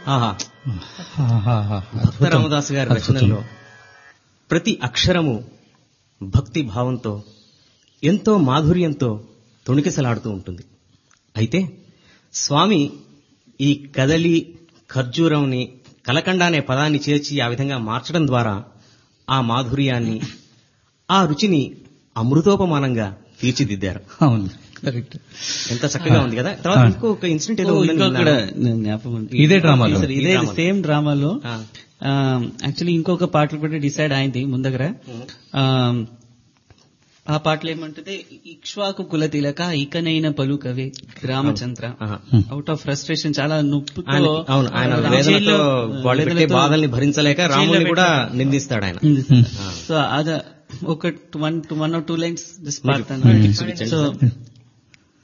ఆహా ఆహాహా. భక్త రామదాసు గారి రచనల్లో ప్రతి అక్షరము భక్తి భావంతో ఎంతో మాధుర్యంతో తొణికిసలాడుతూ ఉంటుంది అయితే స్వామి ఈ కదలి ఖర్జూరంని కలకండ అనే పదాన్ని చేర్చి ఆ విధంగా మార్చడం ద్వారా ఆ మాధుర్యాన్ని ఆ రుచిని అమృతోపమానంగా తీర్చిదిద్దారు అవును కరెక్ట్ ఎంత చక్కగా ఉంది కదా తర్వాత ఆ. ఇంకొక ఇన్సిడెంట్ ఏదో ఓ, ఉందని ఇంకొకటి విన్నాను. జ్ఞాపకం ఉంది. ఇదే డ్రామాలో? ఇదే ఈ డ్రామాలో. సేమ్ డ్రామాలో ఆ. యాక్చువల్లీ ఇంకొక పాటలు కూడా డిసైడ్ అయింది ముందగర ఆ, ఆ పాటలు ఏమంటుంది ఇక్ష్వాకు కుల తిలక ఇకనైన పలుకవే రామచంద్ర ఆహా. అవుట్ ఆఫ్ ఫ్రస్ట్రేషన్ చాలా నొప్పితో ఆయన అవును ఆయన ఆ, వేదనతో జైల్లో, వాళ్ళు పెట్టే వేదనతో బాధల్ని భరించలేక రాముని జైల్లో కూడా నిందిస్తాడు ఆయన నిందిస్తాడు. సో అద ఒక one one or two lines this part చూపించండి సో సార్.